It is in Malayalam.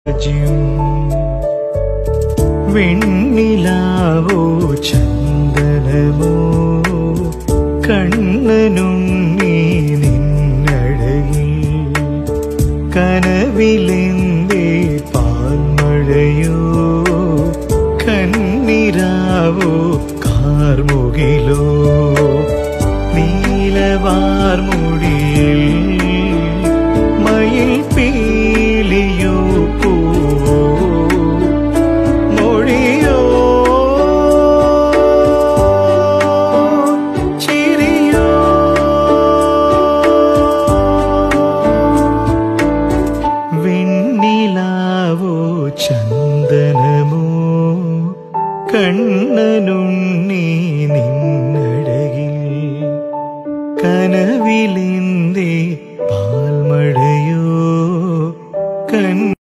രാജ്യം വെണ്ണിലാവോ ചന്ദനമോ കണ്ണനുണ്ണി നിന്നഴകിൽ കനവിലെന്തേ പാൽമഴയോ കന്നിരാവോ കാർമുകിലോ നീലവാർമുടിയിൽ മയിൽ പീലിയോ പൂവോ മൊഴിയോ ചിരിയോ വെണ്ണിലാവോ ചന്ദനമോ കണ്ണനുണ്ണി നിന്നഴകിൽ കനവിലെന്തേ